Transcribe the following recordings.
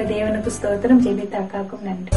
கொடுத்த தேவனுக்கு ஸ்தோத்திரம் ஜெபித்த அக்காக்கும் நன்றி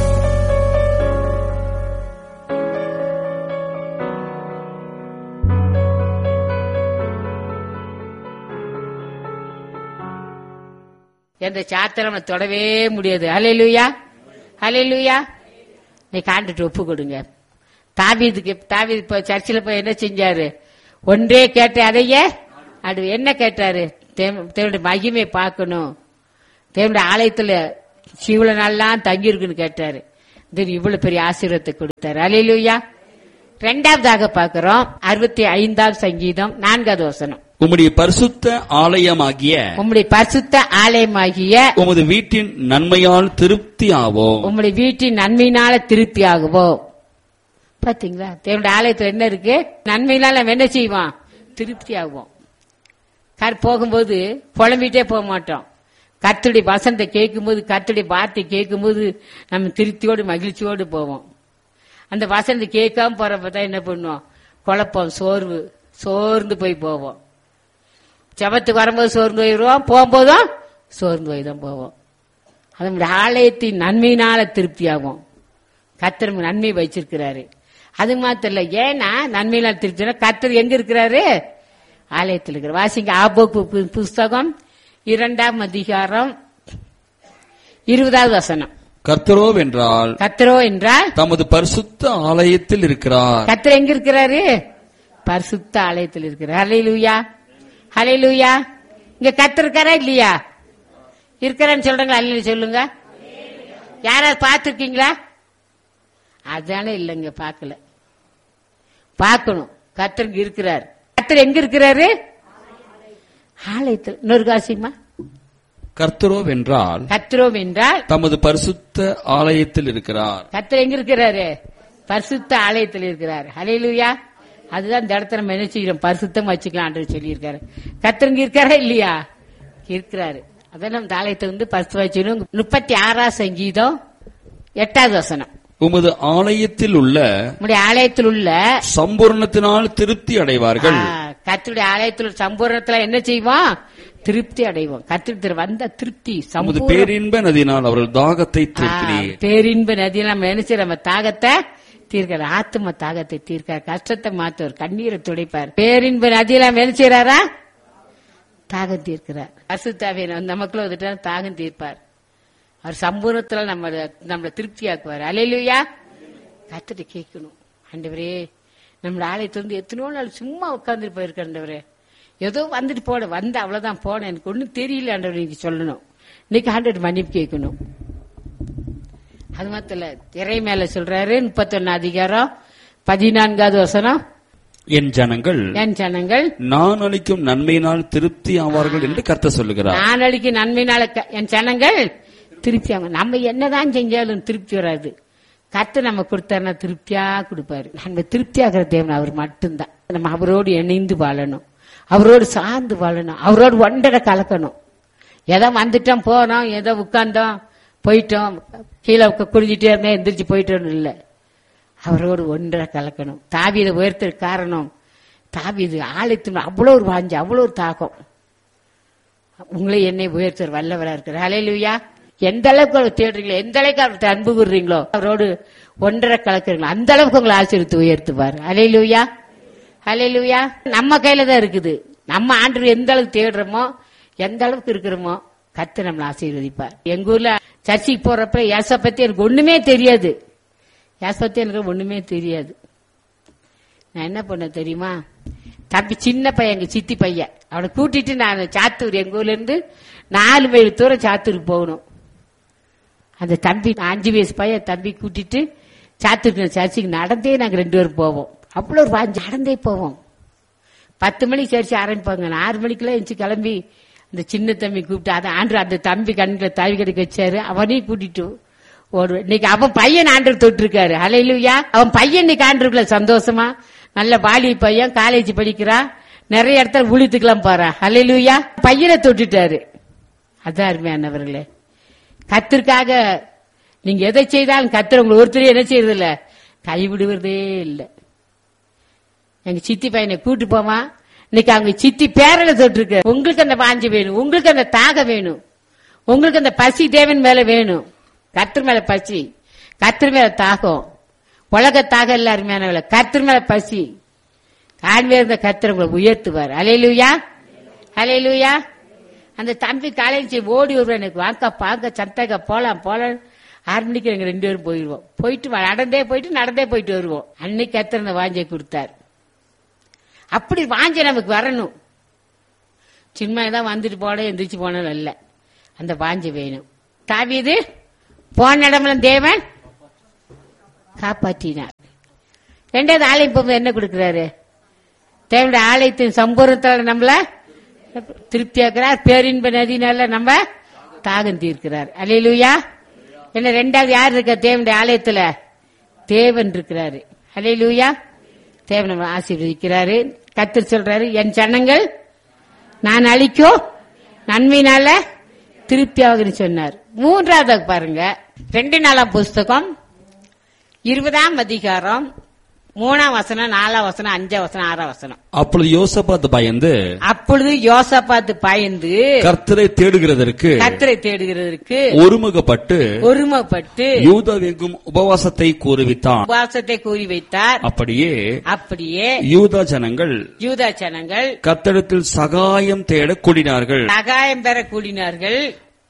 எந்த சாத்திரம் நம்ம தொடவே முடியாது ஹalleluya ஹalleluya நீ காண்டுட்டு ஒப்பு கொடுங்க தாவீதுக்கு தாவீது இப்ப சர்ச்சில் போய் என்ன செஞ்சாரு ஒன்றே கேட்டு அதையே அது என்ன கேட்டாரு தேவ- தேவனுடைய மகிமையை பார்க்கணும் தேவனுடைய ஆலயத்துல சிவல நாள்லாம் தங்கி இருக்குன்னு கேட்டாரு இது இவ்வளவு பெரிய ஆசீர்வாதத்தை கொடுத்தாரு அலையிலுயா ரெண்டாவதாக பார்க்கிறோம் அறுபத்தி ஐந்தாம் சங்கீதம் நான்காவது வசனம் உம்முடைய பரிசுத்த ஆலயமாகிய உம்முடைய பரிசுத்த ஆலயமாகிய உமது வீட்டின் நன்மையால் திருப்தி ஆவோம் உம்முடைய வீட்டின் நன்மையினால திருப்தி ஆகுவோம் பாத்தீங்களா தேவனுடைய ஆலயத்துல என்ன இருக்கு நன்மையினால நம்ம என்ன செய்வோம் திருப்தி ஆகுவோம் கார் போகும்போது புலம்பிட்டே போக மாட்டோம் கர்த்தருடைய வசனத்தை கேட்கும்போது கர்த்தருடைய வார்த்தை கேட்கும்போது நம்ம திருப்தியோடு மகிழ்ச்சியோடு போவோம் அந்த வசனத்தை கேட்காம போறப்ப தான் என்ன பண்ணுவோம் குழப்பம் சோர்வு சோர்ந்து போய் போவோம் ஜபத்துக்கு வரும்போது சோர்ந்து போயிடுவோம் போகும்போதும் சோர்ந்து போய் தான் போவோம் அது நம்முடைய ஆலயத்தின் நன்மையினால திருப்தியாகும் கத்தர் நமக்கு நன்மை வச்சிருக்கிறாரு அது மாத்திரம் இல்ல ஏன்னா நன்மையினால் திருப்தினா கத்தர் எங்க இருக்கிறாரு ஆலயத்தில் இருக்கிற வாசிங்க ஆபோக்கு பு- புஸ்தகம் இரண்டாம் அதிகாரம் இருபதாவது வசனம் கர்த்தரோவென்றால் கத்தரோ என்றால் தமது பரிசுத்த ஆலயத்தில் இருக்கிறார் கத்தர் எங்க இருக்கிறாரு பரிசுத்த ஆலயத்தில் இருக்கிறார் ஹலே லூயா ஹலே லூயா இங்க கத்தர் இருக்காரா இல்லையா இருக்கிறான்னு சொல்றீங்களா அல்ல சொல்லுங்க யாராவது பார்த்திருக்கீங்களா அதானே இல்லைங்க பார்க்கல பார்க்கணும் கத்தர் இங்க இருக்கிறார் கத்தர் எங்க இருக்கிறாரு ஆலயத்தில் இன்னொரு காசியமா கர்த்தரோவென்றால் கத்திரோம் என்றால் தமது பரிசுத்த ஆலயத்தில் இருக்கிறார் கத்தர் எங்க இருக்கிறாரு பரிசுத்த ஆலயத்தில் இருக்கிறார் ஹalleluya அதுதான் இந்த இடத்துல நம்ம என்ன செய்யறோம் பரிசுத்தம் வச்சுக்கலாம் ஆண்டவர் சொல்லியிருக்காரு கத்தர் இங்க இருக்காரா இல்லையா இருக்கிறாரு அதான் நம்ம இந்த ஆலயத்தை வந்து பரிசு வச்சுக்கணும் முப்பத்தி ஆறாம் சங்கீதம் எட்டாவது வசனம் உமது ஆலயத்தில் உள்ள நம்முடைய ஆலயத்தில் உள்ள சம்பூர்ணத்தினால் திருப்தி அடைவார்கள் ஆ, கர்த்தருடைய ஆலயத்தில் உள்ள சம்பூர்ணத்துல என்ன செய்வோம் திருப்தி அடைவோம் கத்திர வந்த திருப்தி உமது சம்பூர்ண பேரின்ப நதியினால் அவர்கள் தாகத்தை தீர்க்கிறீர் ஆ, பேரின்ப நதியில் நம்ம என்ன செய்யறோம் நம்ம தாகத்தை தீர்க்கிற ஆத்ம தாகத்தை தீர்க்க கஷ்டத்தை மாத்துவார் கண்ணீரை துடைப்பார் பேரின்ப நதியில நம்ம என்ன செய்யறாரா தாகம் தீர்க்கிறார் அசுத்தாவே நமக்குள்ள வந்துட்டா தாகம் தீர்ப்பார் அவர் சம்பூர்ணத்துல நம்ம நம்மள திருப்தியாக்குவார் அலையிலுயா கத்துட்டு கேட்கணும் ஆண்டவரே நம்மள ஆலயத்துல இருந்து எத்தனையோ நாள் சும்மா உட்கார்ந்துட்டு போயிருக்க ஆண்டவரே ஏதோ வந்துட்டு போன வந்த அவ்வளவுதான் போனேன் எனக்கு ஒண்ணும் தெரியல ஆண்டவர் நீங்க சொல்லணும் இன்னைக்கு ஆண்டவர் மன்னிப்பு கேட்கணும் அது மாத்திரம் இல்ல திரை மேல சொல்றாரு முப்பத்தொன்னு அதிகாரம் பதினான்காவது வசனம் என் ஜனங்கள் என் ஜனங்கள் நான் அளிக்கும் நன்மையினால் திருப்தி ஆவார்கள் என்று கர்த்தர் சொல்லுகிறார் நான் அளிக்க நன்மையினால க- என் ஜனங்கள் திருப்தி ஆகும் நம்ம என்னதான் செஞ்சாலும் திருப்தி வராது கத்து நம்ம கொடுத்தாருன்னா திருப்தியா கொடுப்பாரு நம்ம திருப்தி ஆகிற தேவன் அவர் மட்டும்தான் நம்ம அவரோடு இணைந்து வாழணும் அவரோடு சார்ந்து வாழணும் அவரோடு ஒன்றரை கலக்கணும் ஏதோ வந்துட்டோம் போனோம் ஏதோ உட்கார்ந்தோம் போயிட்டோம் கீழே உக்க- குடிஞ்சிட்டே இருந்தேன் எந்திரிச்சு போயிட்டோம் இல்லை அவரோடு ஒன்றரை கலக்கணும் தாவீதை உயர்த்த காரணம் தாவீது ஆலயத்தின் அவ்வளோ ஒரு வாஞ்சு அவ்வளோ ஒரு தாகம் உங்களை என்னை உயர்த்தர் வல்லவரா இருக்கிறார் ஹalleluya எந்த அளவுக்கு அவர் தேடுறீங்களோ எந்த அளவுக்கு அவர்கிட்ட அன்பு கூறுறீங்களோ அவரோடு ஒன்றரை கலக்குறீங்களோ அந்த அளவுக்கு உங்களை ஆசீர்வித்து உயர்த்துவார் ஹalleluya ஹalleluya நம்ம கையில தான் இருக்குது நம்ம ஆண்டு எந்த அளவுக்கு தேடுறோமோ எந்த அளவுக்கு இருக்கிறோமோ கத்து நம்மளை ஆசீர்வதிப்பார் எங்க ஊர்ல சர்ச்சைக்கு போறப்ப ஏச பத்தி எனக்கு ஒண்ணுமே தெரியாது ஏச பத்தி எனக்கு ஒண்ணுமே தெரியாது நான் என்ன பண்ண தெரியுமா தம்பி சின்ன பையன் எங்க சித்தி பையன் அவனை கூட்டிட்டு நான் சாத்தூர் எங்க ஊர்ல இருந்து நாலு மைல் தூரம் சாத்தூருக்கு போகணும் அந்த தம்பி அஞ்சு வயசு பையன் தம்பி கூட்டிட்டு சாத்தூருக்கு சர்ச்சுக்கு நடந்தே நாங்க ரெண்டு பேரும் போவோம் அவ்வளோ ஒரு வாஞ்சி நடந்தே போவோம் பத்து மணிக்கு சர்ச்சு ஆரம்பிப்பாங்க நான் ஆறு மணிக்கெல்லாம் எழுந்துச்சு கிளம்பி அந்த சின்ன தம்பி கூப்பிட்டு அதை ஆண்டு அந்த தம்பி கண்ணில் தாவி கடைக்கு வச்சாரு அவனையும் கூட்டிட்டு ஓடுவேன் இன்னைக்கு அவன் பையன் ஆண்டர் தொட்டிருக்காரு அலையிலுயா அவன் பையன் இன்னைக்கு ஆண்டிருக்கல சந்தோஷமா நல்ல பாலி பையன் காலேஜ் படிக்கிறான் நிறைய இடத்துல ஊழித்துக்கலாம் போறான் அலையிலுயா பையனை தொட்டுட்டாரு அதான் அருமையானவர்களே கத்திற்காக நீங்க எதை செய்தாலும் கத்திர உங்களை ஒருத்தரையும் என்ன செய்யறது இல்ல கைவிடுவதே இல்லை எங்க சித்தி பையனை கூட்டு போவான் இன்னைக்கு அவங்க சித்தி பேரல தொட்டிருக்க உங்களுக்கு அந்த வாஞ்சி வேணும் உங்களுக்கு அந்த தாகம் வேணும் உங்களுக்கு அந்த பசி தேவன் மேல வேணும் கர்த்தர் மேல பசி கர்த்தர் மேல தாகம் உலக தாகம் எல்லாரும் மேல கர்த்தர் மேல பசி காண்பே இருந்த கர்த்தர் உங்களை உயர்த்துவார் அலையிலுயா அலையிலுயா அந்த தம்பி காலையில் சரி ஓடி வருவார் எனக்கு வாங்க பாங்க சந்தைக்கா போலாம் போலாம் ஆறு மணிக்கு எங்க ரெண்டு பேரும் போயிடுவோம் போயிட்டு வ- நடந்தே போயிட்டு நடந்தே போயிட்டு வருவோம் அன்னைக்கு கர்த்தர் அந்த வாஞ்சை கொடுத்தார் அப்படி வாஞ்சை நமக்கு வரணும் சின்ன தான் வந்துட்டு போன எந்திரிச்சு போனது இல்ல அந்த வாஞ்சை வேணும் தாவீது போன இடமெல்லாம் தேவன் காப்பாற்றினார் ரெண்டாவது ஆலயம் போகும்போது என்ன கொடுக்கிறாரு தேவனுடைய ஆலயத்தின் சம்பூர்ணத்தால் நம்மள திருப்தியாக்குறார் பேரின்ப நதினால நம்ம தாகம் தீர்க்கிறார் அலையிலுயா என்ன ரெண்டாவது யார் இருக்க தேவனுடைய ஆலயத்துல தேவன் இருக்கிறாரு அலையிலுயா தேவன் நம்ம ஆசீர்வதிக்கிறாரு கத்தர் சொல்றாரு என் சனங்கள் நான் அழிக்கோ நன்மையினால திருப்தியாகுன்னு சொன்னார் மூன்றாவது பாருங்க ரெண்டு நாளாம் புஸ்தகம் இருபதாம் அதிகாரம் மூணாம் வசனம் நாலாம் வசனம் அஞ்சாம் வசனம் ஆறாம் வசனம் அப்பொழுது யோசபாத் பயந்து அப்பொழுது யோசபாத்து பயந்து கர்த்தரை தேடுகிறதற்கு கத்தரை தேடுகிறதற்கு ஒருமுகப்பட்டு ஒருமைப்பட்டு யூதாவெங்கும் உபவாசத்தை கூறுவித்தான் உபவாசத்தை கூறி வைத்தார் அப்படியே அப்படியே யூதா ஜனங்கள் யூதா ஜனங்கள் கர்த்தரிடத்தில் சகாயம் தேட கூடினார்கள் சகாயம் பெற கூடினார்கள்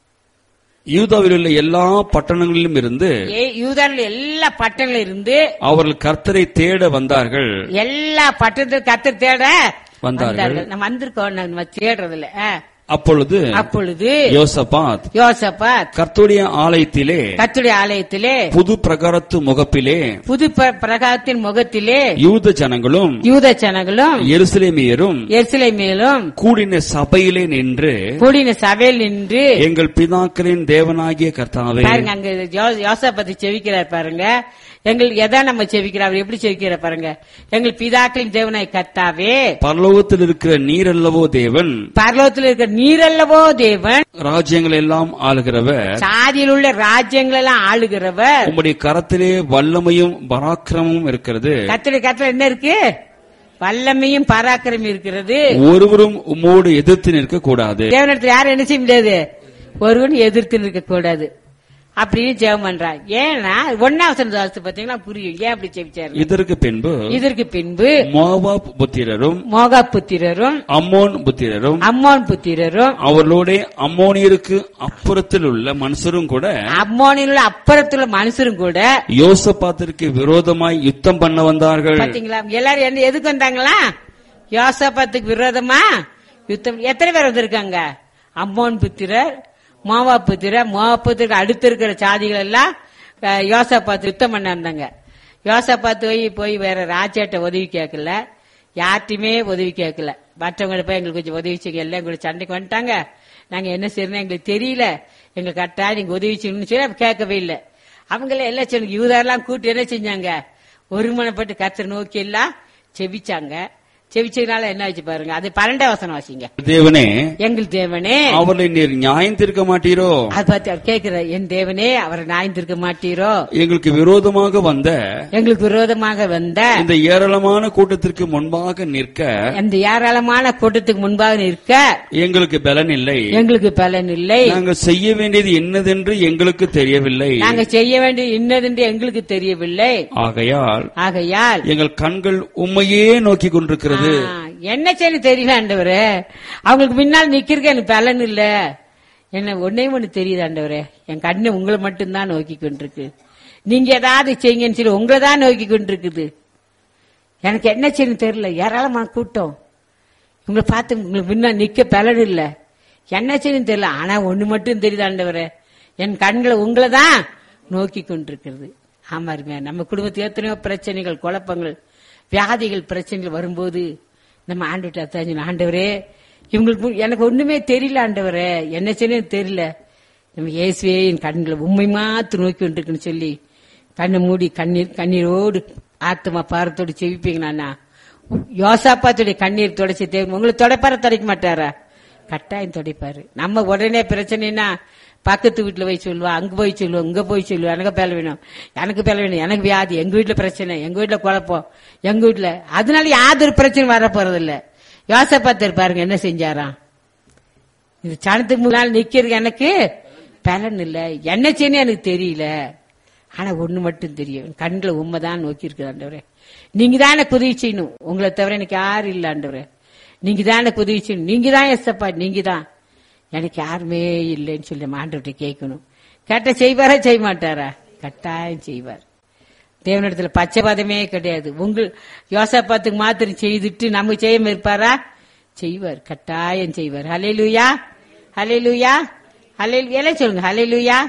யூதாவில் உள்ள எல்லா பட்டணங்களிலும் இருந்து ஏ- யூதாவில் எல்லா பட்டணங்களும் இருந்து அவர்கள் கர்த்தரை தேட வந்தார்கள் எல்லா பட்டணத்தில் கத்தர் தேட வந்தார்கள். நம்ம வந்திருக்கோம் நம்ம தேடுறதுல ஆ. அப்பொழுது அப்பொழுது யோசபாத் யோசபாத் கர்த்தருடைய ஆலயத்திலே கத்துடைய ஆலயத்திலே புது பிரகாரத்து முகப்பிலே புது ப- பிரகாரத்தின் முகத்திலே யூத ஜனங்களும் யூத ஜனங்களும் எருசலேமியரும் எரிசிலை மேலும் கூடின சபையிலே நின்று கூடின சபையில் நின்று எங்கள் பிதாக்களின் தேவனாகிய கர்த்தாவே பாருங்க அங்க யோ- யோசேப்பத்தை செவிக்கிறார் பாருங்க எங்களுக்கு எதை நம்ம செவிக்கிறார் அவர் எப்படி செவிக்கிறார் பாருங்க எங்கள் பிதாக்களின் தேவனாய் கர்த்தாவே பரலோகத்தில் இருக்கிற நீர் அல்லவோ தேவன் பரலோகத்தில் இருக்கிற நீரல்லவோ தேவன் ராஜ்யங்கள் எல்லாம் ஆளுகிறவர் சாதியில் உள்ள ராஜ்யங்கள் எல்லாம் ஆளுகிறவர் உம்முடைய கரத்திலே வல்லமையும் பராக்கிரமும் இருக்கிறது கத்திரி கத்திர என்ன இருக்கு வல்லமையும் பராக்கிரமும் இருக்கிறது ஒருவரும் உம்மோடு எதிர்த்து நிற்க கூடாது தேவனிடத்தில் யாரும் என்ன செய்ய முடியாது ஒருவன் எதிர்த்து நிற்க கூடாது அப்படின்னு ஜெபம் பண்றான் ஏன்னா ஒன்னாவசன தாசத்து பாத்தீங்கன்னா புரியும் ஏன் அப்படி செவிச்சாரு இதற்கு பின்பு இதற்கு பின்பு மோவாப் புத்திரரும் மோகா புத்திரரும் அம்மோன் புத்திரரும் அம்மோன் புத்திரரும் அவர்களோட அம்மோனியருக்கு அப்புறத்தில் உள்ள மனுஷரும் கூட அம்மோனில் உள்ள அப்புறத்துல மனுஷரும் கூட யோசபாத்திற்கு விரோதமாய் யுத்தம் பண்ண வந்தார்கள் பாத்தீங்களா எல்லாரும் என்ன எதுக்கு வந்தாங்களா யோசபாத்துக்கு விரோதமா யுத்தம் எத்தனை பேர் வந்திருக்காங்க அம்மோன் புத்திரர் மோவா புத்திரர் மோவா புத்திரருக்கு அடுத்து இருக்கிற சாதிகள் எல்லாம் அஹ், யோசபாத்து யுத்தம் பண்ண வந்தாங்க யோசபாத்து போய் போய் வேற ராஜாட்ட உதவி கேட்கல யார்ட்டையுமே உதவி கேட்கல மற்றவங்க போய் எங்களுக்கு கொஞ்சம் உதவி செய்யுங்க எல்லாம் எங்களுக்கு சண்டைக்கு வந்துட்டாங்க நாங்க என்ன செய்யணும் எங்களுக்கு தெரியல எங்களுக்கு கரெக்டா நீங்க உதவி செய்யணும்னு சொல்லி அப்ப கேட்கவே இல்லை அவங்கள எல்லாம் சொன்ன யூதரெல்லாம் கூட்டி என்ன செஞ்சாங்க ஒருமனப்பட்டு கத்தர் நோக்கி எல்லாம் செவிச்சாங்க செவிச்சதுனால என்ன ஆச்சு பாருங்க அது பன்னெண்டாம் வசனம் வாசிங்க தேவனே எங்கள் தேவனே அவர்களை நீர் நியாயம் தீர்க்க மாட்டீரோ அது பார்த்து அவர் கேட்கிற என் தேவனே அவரை நாய்ந்திருக்க மாட்டீரோ எங்களுக்கு விரோதமாக வந்த எங்களுக்கு விரோதமாக வந்த இந்த ஏராளமான கூட்டத்திற்கு முன்பாக நிற்க அந்த ஏராளமான கூட்டத்துக்கு முன்பாக நிற்க எங்களுக்கு பலன் இல்லை எங்களுக்கு பலன் இல்லை நாங்கள் செய்ய வேண்டியது என்னதென்று எங்களுக்கு தெரியவில்லை நாங்க செய்ய வேண்டிய இன்னதென்று எங்களுக்கு தெரியவில்லை ஆகையால் ஆகையால் எங்கள் கண்கள் உம்மையே நோக்கி கொண்டிருக்கிறது ஆ, என்ன செய்ய தெரியல ஆண்டவரே அவங்களுக்கு முன்னால் நிக்கிறதுக்கு எனக்கு பலன் இல்ல என்ன ஒன்னே ஒண்ணு தெரியுது ஆண்டவரே என் கண்ணு உங்களை மட்டும்தான் நோக்கி கொண்டிருக்கு நீங்க ஏதாவது செய்யுங்கன்னு சொல்லி உங்களை தான் நோக்கி கொண்டிருக்குது எனக்கு என்ன செய்யணும் தெரியல ஏராளமான கூட்டம் உங்களை பார்த்து உங்களுக்கு முன்ன நிக்க பலன் இல்ல என்ன செய்யணும் தெரியல ஆனா ஒண்ணு மட்டும் தெரியுது ஆண்டவரே என் கண்களை உங்களை தான் நோக்கி கொண்டிருக்கிறது ஆமா அருமையா நம்ம குடும்பத்தில் எத்தனையோ பிரச்சனைகள் குழப்பங்கள் வியாதிகள் பிரச்சனைகள் வரும்போது நம்ம ஆண்டுகிட்ட அத்தாஞ்சு ஆண்டவரே இவங்களுக்கு மு- எனக்கு ஒண்ணுமே தெரியல ஆண்டவரே என்ன செய்யணும் தெரியல நம்ம இயேசுவே என் கண்களை உண்மை மாத்து நோக்கி கொண்டிருக்குன்னு சொல்லி கண்ணை மூடி கண்ணீர் கண்ணீரோடு ஆத்மா பாரத்தோடு செவிப்பீங்க நானா யோசாப்பாத்துடைய கண்ணீர் தொடச்சி தேவை உங்களை தொடைப்பார தொடைக்க மாட்டாரா கட்டாயம் தொடைப்பாரு நம்ம உடனே பிரச்சனைனா பக்கத்து வீட்டுல போய் சொல்லுவா அங்க போய் சொல்லுவோம் இங்க போய் சொல்லுவோம் எனக்கு பேல வேணும் எனக்கு பேல வேணும் எனக்கு வியாதி எங்க வீட்டுல பிரச்சனை எங்க வீட்டுல குழப்பம் எங்க வீட்டுல அதனால யாதொரு பிரச்சனை வர போறது இல்ல யோசப்பாத்தர் பாருங்க என்ன செஞ்சாராம் இந்த சனத்துக்கு முன்னால் நிக்கிறது எனக்கு பலன் இல்ல என்ன செய்யணும் எனக்கு தெரியல ஆனா ஒண்ணு மட்டும் தெரியும் கண்களை உண்மைதான் நோக்கி இருக்கிற ஆண்டவரே நீங்க தான் எனக்கு உதவி செய்யணும் உங்களை தவிர எனக்கு யாரும் இல்ல ஆண்டவரே நீங்க தான் எனக்கு உதவி செய்யணும் நீங்க தான் எஸ்தப்பா நீங்க தான் எனக்கு யாருமே இல்லைன்னு சொல்லி நம்ம ஆண்டவர்கிட்ட கேட்கணும் கேட்ட செய்வாரா செய்ய மாட்டாரா கட்டாயம் செய்வார் தேவனிடத்துல பச்சைபாதமே கிடையாது உங்கள் யோசப்பாத்துக்கு மாத்திரம் செய்துட்டு நமக்கு செய்யாம இருப்பாரா செய்வார் கட்டாயம் செய்வார் ஹalleluya ஹalleluya ஹalleluya எல்லாம் சொல்லுங்க ஹalleluya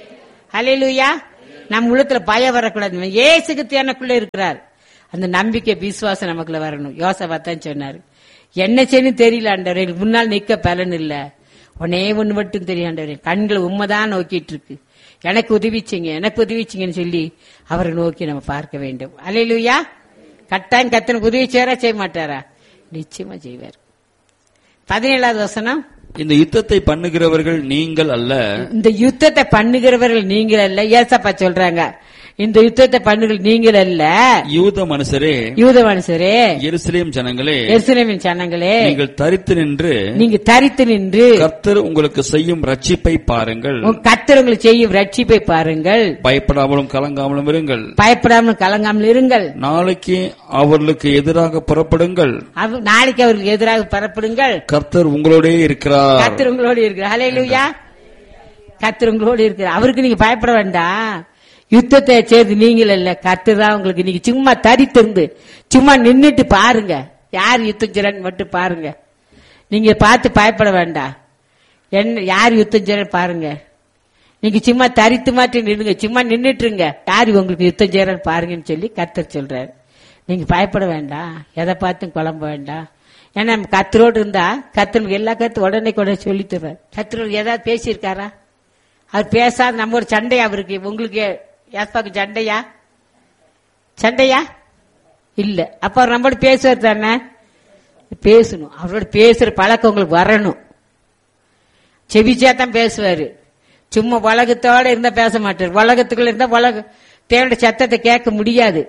ஹalleluya நம்ம உள்ளத்துல பயம் வரக்கூடாது ஏசுக்கு எனக்குள்ள இருக்கிறார் அந்த நம்பிக்கை விசுவாசம் நமக்குள்ள வரணும் யோசபாத்தான் சொன்னாரு என்ன செய்யணும் தெரியல ஆண்டவரே எனக்கு முன்னால் நிக்க பலன் இல்ல உடனே ஒண்ணு மட்டும் தெரியும் ஆண்டவரே கண்கள் உண்மைதான் நோக்கிட்டு இருக்கு எனக்கு உதவிச்சிங்க எனக்கு உதவிச்சிங்கன்னு சொல்லி அவரை நோக்கி நம்ம பார்க்க வேண்டும் அலையிலுயா கட்டாயம் கத்தனுக்கு உதவி செய்யறா செய்ய மாட்டாரா நிச்சயமா செய்வார் பதினேழாவது வசனம் இந்த யுத்தத்தை பண்ணுகிறவர்கள் நீங்கள் அல்ல இந்த யுத்தத்தை பண்ணுகிறவர்கள் நீங்கள் அல்ல ஏசப்பா சொல்றாங்க இந்த யுத்தத்தை பண்ணுகள் நீங்கள் அல்ல யூத மனுஷரே யூத மனுஷரே எருசலேம் ஜனங்களே எருசலேமின் சனங்களே நீங்கள் தரித்து நின்று நீங்க தரித்து நின்று கர்த்தர் உங்களுக்கு செய்யும் ரட்சிப்பை பாருங்கள் உன் கர்த்தர் உங்களுக்கு செய்யும் ரட்சிப்பை பாருங்கள் பயப்படாமலும் கலங்காமலும் இருங்கள் பயப்படாமல் கலங்காமல் இருங்கள் நாளைக்கு அவர்களுக்கு எதிராக புறப்படுங்கள் அவ- நாளைக்கு அவர்களுக்கு எதிராக பரப்படுங்கள் கர்த்தர் உங்களோடே இருக்கிறார் கர்த்தர் உங்களோடு இருக்கிறார் ஹalleluya கர்த்தர் உங்களோடு இருக்கிறார் அவருக்கு நீங்க பயப்பட வேண்டாம் யுத்தத்தை செய்து நீங்கள் இல்ல கர்த்தர் தான் உங்களுக்கு நீங்க சும்மா தரித்திருந்து சும்மா நின்னுட்டு பாருங்க யார் யுத்தம் செய்யறான்னு மட்டும் பாருங்க நீங்க பார்த்து பயப்பட வேண்டாம் என்ன யார் யுத்தம் செய்யறான்னு பாருங்க நீங்க சும்மா தரித்து மாட்டி நின்னுங்க சும்மா நின்னுட்டுருங்க யார் உங்களுக்கு யுத்தம் செய்யறான்னு பாருங்கன்னு சொல்லி கர்த்தர் சொல்றாரு நீங்க பயப்பட வேண்டாம் எதை பார்த்தும் குழம்ப வேண்டாம் ஏன்னா நம்ம கத்தரோடு இருந்தா கத்தனுக்கு எல்லா கருத்து உடனே கூட சொல்லி தருவார் கத்தரோடு ஏதாவது பேசியிருக்காரா அவர் பேசாத நம்ம ஒரு சண்டையா அவருக்கு உங்களுக்கு யாஸ்பாக்கு சண்டையா சண்டையா இல்ல அப்ப அவர் நம்மளோட பேசுவார் தானே பேசணும் அவரோட பேசுற பழக்கம் உங்களுக்கு வரணும் செவிச்சா தான் பேசுவாரு சும்மா உலகத்தோட இருந்தா பேச மாட்டார் உலகத்துக்குள்ள இருந்தா உலக தேவனுடைய சத்தத்தை கேட்க முடியாது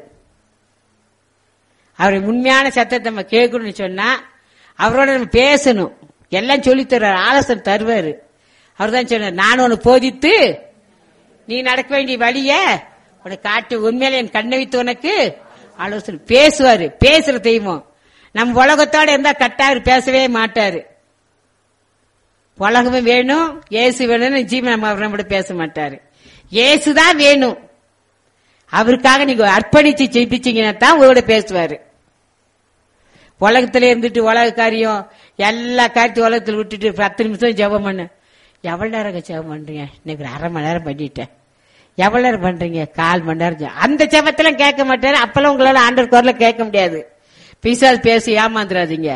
அவருடைய உண்மையான சத்தத்தை நம்ம கேட்கணும்னு சொன்னா அவரோட நம்ம பேசணும் எல்லாம் சொல்லித் தர்றாரு ஆலோசனை தருவாரு அவர் தான் சொன்னார் நான் உனக்கு போதித்து நீ நடக்க வேண்டிய வழிய உனக்கு காட்டு உண்மையில என் கண்ணை வைத்து உனக்கு ஆலோசனை பேசுவாரு பேசுற தெய்வம் நம்ம உலகத்தோட இருந்தா கட்டாரு பேசவே மாட்டாரு உலகமும் வேணும் இயேசு வேணும்னு ஜீவன் நம்ம அவர் நம்மளோட பேச மாட்டாரு இயேசுதான் வேணும் அவருக்காக நீங்க அர்ப்பணிச்சு ஜெயிப்பிச்சீங்கன்னா தான் உங்களோட பேசுவாரு உலகத்துல இருந்துட்டு உலக காரியம் எல்லா காரியத்தையும் உலகத்துல விட்டுட்டு பத்து நிமிஷம் ஜெபம் பண்ணு எவ்வளவு நேரம் ஜெபம் பண்றீங்க இன்னைக்கு ஒரு அரை மணி நேரம் பண்ணிட்டேன் எவ்வளவு நேரம் பண்றீங்க கால் மணி நேரம் ஜெபம். அந்த ஜெபத்தெல்லாம் கேட்க மாட்டாரு அப்பெல்லாம் உங்களால ஆண்டர் குரல கேட்க முடியாது பிசாஸ் பேசி ஏமாந்துடாதீங்க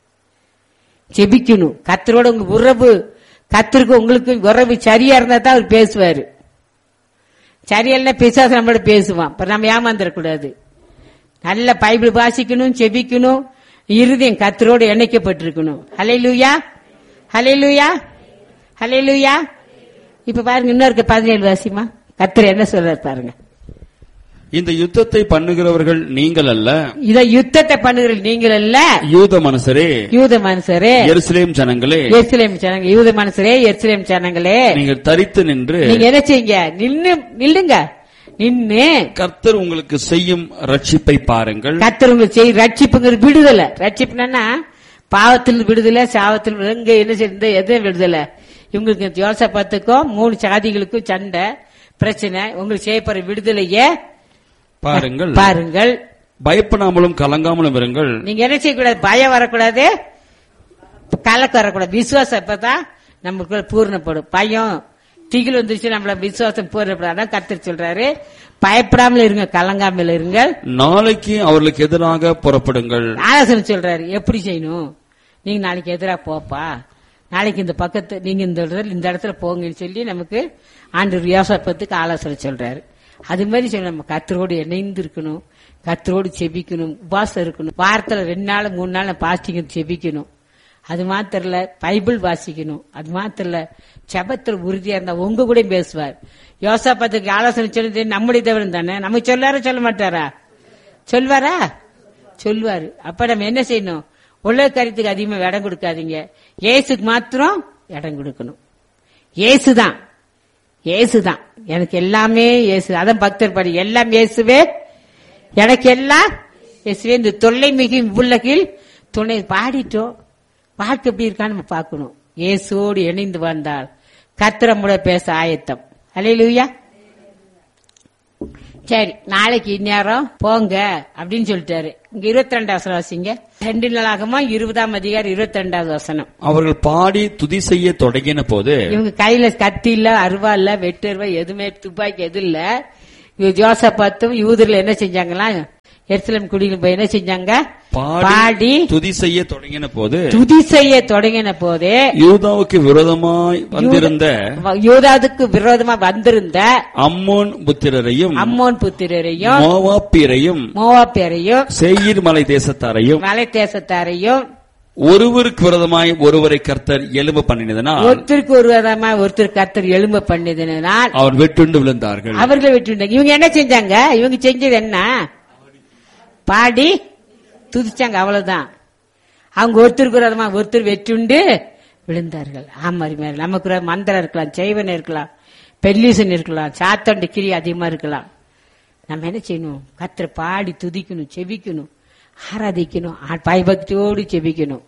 ஜெபிக்கணும் கத்தரோட உங்க உறவு கத்தருக்கு உங்களுக்கு உறவு சரியா இருந்தா தான் அவர் பேசுவாரு சரியில்லை பிசாசு நம்மளோட பேசுவான் அப்ப நம்ம ஏமாந்துடக்கூடாது நல்ல பைபிள் வாசிக்கணும் செபிக்கணும் இருதயம் கத்தரோடு இணைக்கப்பட்டிருக்கணும் ஹலே லூயா ஹலே லூயா ஹலே லூயா இப்ப பாருங்க இன்னொரு பதினேழு வாசிமா கத்தர் என்ன சொல்றாரு பாருங்க இந்த யுத்தத்தை பண்ணுகிறவர்கள் நீங்கள் அல்ல இத யுத்தத்தை பண்ணுகிற நீங்கள் அல்ல யூத மனுஷரே யூத மனுஷரே எருசலேம் ஜனங்களே எருசலேம் ஜனங்க யூத மனுஷரே எருசலேம் ஜனங்களே நீங்கள் தரித்து நின்று நீங்க என்ன செய்யுங்க நின்னு நில்லுங்க நின்னு கர்த்தர் உங்களுக்கு செய்யும் ரட்சிப்பை பாருங்கள் கத்தர் உங்களுக்கு செய்ய ரட்சிப்புங்கிற விடுதலை ரட்சிப்புனா பாவத்தில் விடுதலை சாவத்தில் விடுதலை. இங்க என்ன செய்ய எதுவும் விடுதலை இவங்களுக்கு யோசப்பத்துக்கும் மூணு சாதிகளுக்கும் சண்டை பிரச்சனை உங்களுக்கு செய்யப்படுற விடுதலைய பாருங்கள் பாருங்கள் பயப்படாமலும் கலங்காமலும் இருங்கள் நீங்க என்ன செய்யக்கூடாது பயம் வரக்கூடாது கலக்கம் வரக்கூடாது விசுவாசம் இப்பதான் நமக்கு பூர்ணப்படும் பயம் திகில் வந்துருச்சு நம்மள விசுவாசம் பூர்ணப்படும் அதான் கர்த்தர் சொல்றாரு பயப்படாமல் இருங்க கலங்காமல் இருங்கள் நாளைக்கு அவர்களுக்கு எதிராக புறப்படுங்கள் ஆலோசனை சொல்றாரு எப்படி செய்யணும் நீங்க நாளைக்கு எதிராக போப்பா நாளைக்கு இந்த பக்கத்து நீங்க இந்த இடத்துல இந்த இடத்துல போங்கன்னு சொல்லி நமக்கு ஆண்டு யோசப்பத்துக்கு ஆலோசனை சொல்றாரு அது மாதிரி சொல்லி நம்ம கத்தரோடு இணைந்து இருக்கணும் கத்தரோடு செபிக்கணும் உபாசம் இருக்கணும் வாரத்துல ரெண்டு நாள் மூணு நாள் பாஸ்டிங் செபிக்கணும் அது மாத்திரம் இல்ல பைபிள் வாசிக்கணும் அது மாத்திரம் இல்ல செபத்துல உறுதியா இருந்தா உங்க கூட பேசுவார் யோசாப்பத்துக்கு ஆலோசனை சொல்லி நம்முடைய தேவன் தானே நமக்கு சொல்லாரா சொல்ல மாட்டாரா சொல்வாரா சொல்லுவாரு அப்ப நம்ம என்ன செய்யணும் உலக கருத்துக்கு அதிகமா இடம் கொடுக்காதீங்க இயேசுக்கு மாத்திரம் இடம் கொடுக்கணும் இயேசுதான் இயேசுதான் எனக்கு எல்லாமே இயேசு அதான் பக்தர் படி எல்லாம் இயேசுவே எனக்கு எல்லாம் இயேசுவே இந்த தொல்லை மிகு உலகில் துணை பாடிட்டோம் வாழ்க்கை எப்படி இருக்கான்னு நம்ம பார்க்கணும் இயேசுவோடு இணைந்து வந்தால் கத்திரமுட பேச ஆயத்தம் அலையிலுயா சரி நாளைக்கு இந்நேரம் போங்க அப்படின்னு சொல்லிட்டாரு இங்க இருபத்தி ரெண்டாவது வசனம் வாசிங்க ரெண்டு நாளாகமா இருபதாம் அதிகாரம் இருபத்தி ரெண்டாவது வசனம் அவர்கள் பாடி துதி செய்ய தொடங்கின போது இவங்க கையில கத்தி இல்ல அருவா இல்ல வெட்டருவா எதுவுமே துப்பாக்கி எது இல்ல இவங்க ஜோசப்பாத்தும் யூதர்ல என்ன செஞ்சாங்களா எருசலேம் குடியில் போய் என்ன செஞ்சாங்க பாடி துதி செய்ய தொடங்கின போது துதி செய்ய தொடங்கின போதே யூதாவுக்கு விரோதமாய் வந்திருந்த யூதாதுக்கு விரோதமா வந்திருந்த அம்மோன் புத்திரரையும் அம்மோன் புத்திரரையும் மோவாப்பியரையும் மோவாப்பியரையும் சேயீர் மலை தேசத்தாரையும் மலை தேசத்தாரையும் ஒருவருக்கு விரோதமாய் ஒருவரை கர்த்தர் எலும்பு பண்ணினதனால் ஒருத்தருக்கு ஒரு விதமா ஒருத்தர் கத்தர் எலும்ப பண்ணதுனால் அவர் வெட்டுண்டு விழுந்தார்கள் அவர்களை விட்டுட்டாங்க இவங்க என்ன செஞ்சாங்க இவங்க செஞ்சது என்ன பாடி துதிச்சாங்க அவ்வளவுதான் அவங்க ஒருத்தருக்கு விரோதமா ஒருத்தர் வெட்டுண்டு விழுந்தார்கள் ஆமாரி மேல நமக்கு ஒரு மந்திரம் இருக்கலாம் செய்வன் இருக்கலாம் பெல்லீசன் இருக்கலாம் சாத்தண்டு கிரி அதிகமா இருக்கலாம் நம்ம என்ன செய்யணும் கத்திர பாடி துதிக்கணும் செபிக்கணும் ஆராதிக்கணும் ஆ- பயபக்தியோடு செபிக்கணும்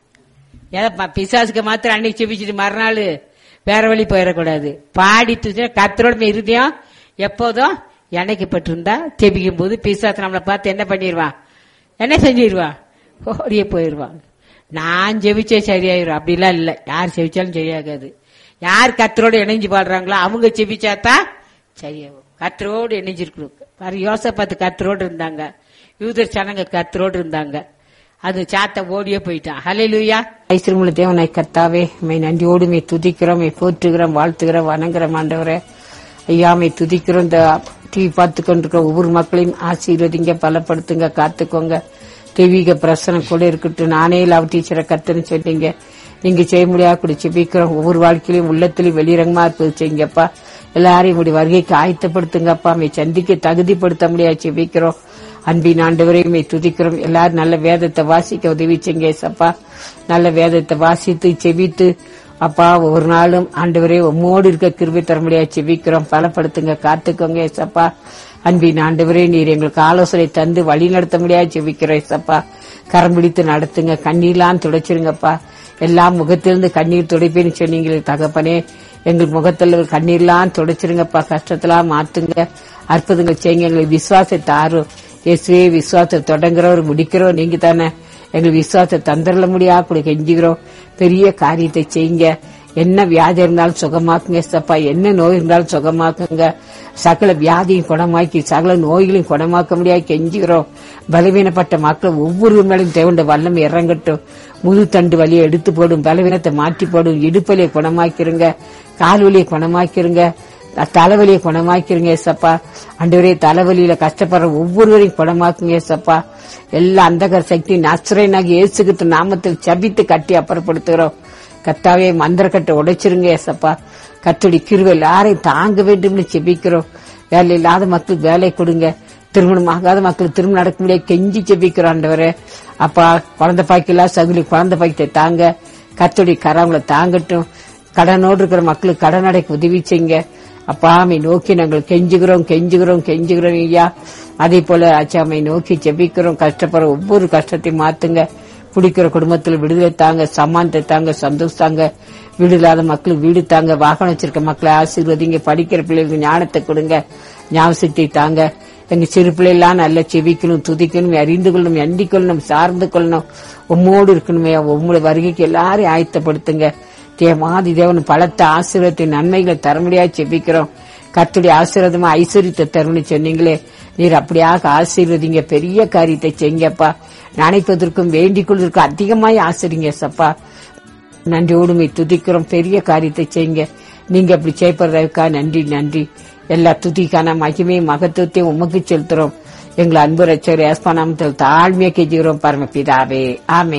ஏதோ ப- பிசாசுக்கு மாத்திரம் அன்னைக்கு செபிச்சுட்டு மறுநாள் வேற வழி போயிடக்கூடாது பாடி துதி கத்தரோட இருதயம் எப்போதும் இணைக்கப்பட்டிருந்தா செபிக்கும் போது பிசாசு நம்மளை பார்த்து என்ன பண்ணிடுவான் என்ன செஞ்சிருவான் ஓடியே போயிடுவான் நான் ஜெபிச்சே சரியாயிரும் அப்படிலாம் இல்லை யார் செபிச்சாலும் சரியாகாது யார் கத்தரோடு இணைஞ்சு பாடுறாங்களோ அவங்க செபிச்சாதான் சரியாகும் கத்தரோடு இணைஞ்சிருக்கணும் பாரு யோசப்பாத்து கத்தரோடு இருந்தாங்க யூதர் சனங்க கத்தரோடு இருந்தாங்க அது சாத்த ஓடியே போயிட்டான் ஹலே லூயா ஐஸ்வரமுள்ள தேவனாய் கத்தாவே மை நன்றியோடு மை துதிக்கிறோம் மை போற்றுகிறோம் வாழ்த்துகிறோம் வணங்குறோம் ஆண்டவரே ஐயா மை துதிக்கிறோம் இந்த டிவி பார்த்து கொண்டிருக்கிற ஒவ்வொரு மக்களையும் ஆசீர்வதிங்க பலப்படுத்துங்க காத்துக்கோங்க தெய்வீக பிரசனம் கூட இருக்கட்டும் நானே லவ் டீச்சரை கத்துன்னு சொன்னீங்க நீங்க செய்ய முடியாது கூட செபிக்கிறோம் ஒவ்வொரு வாழ்க்கையிலும் உள்ளத்திலையும் வெளிரங்கமா இருப்பது செய்யுங்கப்பா எல்லாரையும் உடைய வருகைக்கு ஆயத்தப்படுத்துங்கப்பா மை சந்திக்க தகுதிப்படுத்த முடியாது செபிக்கிறோம் அன்பின் ஆண்டவரையுமே துதிக்கிறோம் எல்லாரும் நல்ல வேதத்தை வாசிக்க உதவி செய்யுங்க ஏசப்பா நல்ல வேதத்தை வாசித்து செபித்து அப்பா ஒரு நாளும் ஆண்டவரே உம்மோடு இருக்க கிருபை தர முடியாது செபிக்கிறோம் பலப்படுத்துங்க காத்துக்கோங்க ஏசப்பா அன்பின் ஆண்டவரே நீர் எங்களுக்கு ஆலோசனை தந்து வழி நடத்த முடியாது செபிக்கிறோம் ஏசப்பா கரம் பிடித்து நடத்துங்க கண்ணீர்லாம் துடைச்சிருங்கப்பா எல்லா முகத்திலிருந்து கண்ணீர் துடைப்பேன்னு சொன்னீங்களே தகப்பனே எங்கள் முகத்தில் ஒரு கண்ணீர்லாம் துடைச்சிருங்கப்பா கஷ்டத்தெல்லாம் மாத்துங்க அற்புதங்கள் செய்யுங்க எங்களுக்கு விசுவாசத்தை ஆறும் இயேசுவே விசுவாசத்தை தொடங்குறவர் முடிக்கிறோம் நீங்க தானே எங்களுக்கு விசுவாசத்தை தந்துடல முடியா கூட கெஞ்சுகிறோம் பெரிய காரியத்தை செய்யுங்க என்ன வியாதி இருந்தாலும் சுகமாக்குங்க சப்பா என்ன நோய் இருந்தாலும் சுகமாக்குங்க சகல வியாதியும் குணமாக்கி சகல நோய்களையும் குணமாக்க முடியாது கெஞ்சுகிறோம் பலவீனப்பட்ட மக்கள் ஒவ்வொரு மேலும் தேவண்ட வல்லம் இறங்கட்டும் முழு தண்டு வலியை எடுத்து போடும் பலவீனத்தை மாற்றி போடும் இடுப்பலியை குணமாக்கிருங்க கால் வலியை குணமாக்கிருங்க தலைவலியை குணமாக்கிருங்க ஏசப்பா அண்டவரே தலைவலியில கஷ்டப்படுற ஒவ்வொருவரையும் குணமாக்குங்க ஏசப்பா எல்லா அந்தகர சக்தி நசுரனாகி இயேசுகிட்டு நாமத்தில் சபித்து கட்டி அப்புறப்படுத்துகிறோம் கத்தாவே மந்திரக்கட்டை உடைச்சிருங்க ஏசப்பா கத்தோடி கிருவை எல்லாரையும் தாங்க வேண்டும்னு செபிக்கிறோம் வேலை இல்லாத மக்களுக்கு வேலை கொடுங்க திருமணம் ஆகாத மக்களுக்கு திருமணம் நடக்க முடியாது கெஞ்சி செபிக்கிறோம் ஆண்டவரே அப்பா குழந்தை பாய்க்கெல்லாம் சகுலி குழந்தை பாய்க்கத்தை தாங்க கத்தோடி கராமலை தாங்கட்டும் கடனோடு இருக்கிற மக்களுக்கு கடன் அடைக்க உதவி செய்யுங்க அப்பாமை நோக்கி நாங்கள் கெஞ்சுகிறோம் கெஞ்சுகிறோம் கெஞ்சுகிறோம் ஐயா அதே போல அச்சாமை நோக்கி ஜெபிக்கிறோம் கஷ்டப்படுற ஒவ்வொரு கஷ்டத்தையும் மாத்துங்க குடிக்கிற குடும்பத்தில் விடுதலை தாங்க சமானத்தை தாங்க சந்தோஷம் தாங்க வீடு இல்லாத மக்களுக்கு வீடு தாங்க வாகனம் வச்சிருக்க மக்களை ஆசீர்வதிங்க படிக்கிற பிள்ளைகளுக்கு ஞானத்தை கொடுங்க ஞாபகத்தை தாங்க எங்க சிறு பிள்ளைலாம் நல்லா செவிக்கணும் துதிக்கணும் அறிந்து கொள்ளணும் எண்ணிக் கொள்ளணும் சார்ந்து கொள்ளணும் உம்மோடு இருக்கணுமே உம்மோட வருகைக்கு எல்லாரையும் ஆயத்தப்படுத்துங்க தேவாதி தேவன் பலத்த ஆசீர்வத்தை நன்மைகளை தர முடியாது செபிக்கிறோம் கத்துடைய ஆசீர்வாதமா ஐஸ்வர்யத்தை தரும்னு சொன்னீங்களே நீர் அப்படியாக ஆசீர்வதிங்க பெரிய காரியத்தை செய்யுங்கப்பா நினைப்பதற்கும் வேண்டிக் கொள்வதற்கும் அதிகமாய் ஆசிரிங்க சப்பா நன்றியோடுமை துதிக்கிறோம் பெரிய காரியத்தை செய்யுங்க நீங்க அப்படி செய்யப்படுறதுக்கா நன்றி நன்றி எல்லா துதிக்கான மகிமை மகத்துவத்தையும் உமக்கு செலுத்துறோம் எங்களை அன்பு ரச்சர் ஏஸ்பானாமத்தில் தாழ்மையா கெஞ்சுகிறோம் பரமபிதாவே ஆமே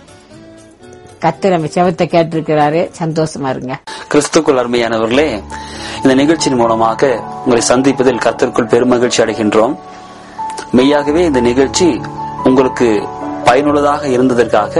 கத்து நம்ம செவத்தை கேட்டிருக்கிறாரு சந்தோஷமா இருங்க கிறிஸ்துக்குள் அருமையானவர்களே இந்த நிகழ்ச்சியின் மூலமாக உங்களை சந்திப்பதில் கர்த்தருக்குள் பெருமகிழ்ச்சி அடைகின்றோம் மெய்யாகவே இந்த நிகழ்ச்சி உங்களுக்கு பயனுள்ளதாக இருந்ததற்காக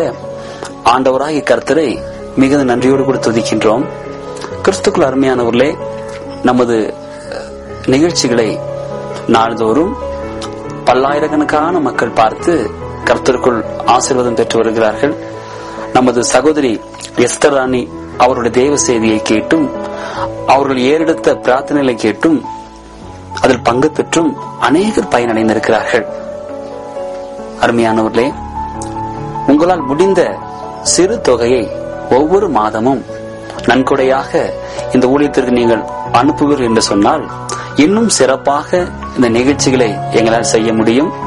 ஆண்டவராகிய கர்த்தரை மிகுந்த நன்றியோடு கூட துதிக்கின்றோம் கிறிஸ்துக்குள் அருமையானவர்களே நமது அஹ், நிகழ்ச்சிகளை நாள்தோறும் பல்லாயிரக்கணக்கான மக்கள் பார்த்து கர்த்தருக்குள் ஆசீர்வாதம் பெற்று வருகிறார்கள் நமது சகோதரி எஸ்தர் ராணி அவருடைய தேவ செய்தியை கேட்டும் அவர்கள் ஏறெடுத்த பிரார்த்தனைகளை கேட்டும் அதில் பங்கு பெற்றும் அநேகர் பயனடைந்திருக்கிறார்கள் அருமையானவர்களே உங்களால் முடிந்த சிறு தொகையை ஒவ்வொரு மாதமும் நன்கொடையாக இந்த ஊழியத்திற்கு நீங்கள் அனுப்புவீர்கள் என்று சொன்னால் இன்னும் சிறப்பாக இந்த நிகழ்ச்சிகளை எங்களால் செய்ய முடியும்